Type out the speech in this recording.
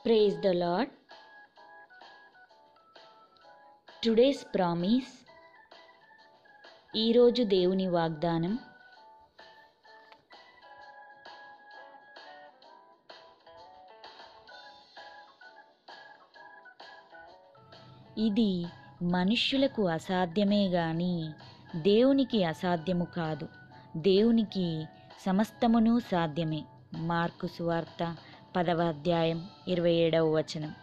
praise the Lord today's promise ఈరోజు దేవుని వాగ్దానం ఇది మనుష్యులకు అసాధ్యమే గాని దేవునికి అసాధ్యము కాదు దేవునికి సమస్తమును సాధ్యమే మార్కు సువార్త పదవ అధ్యాయం ఇరవై ఏడవ వచనం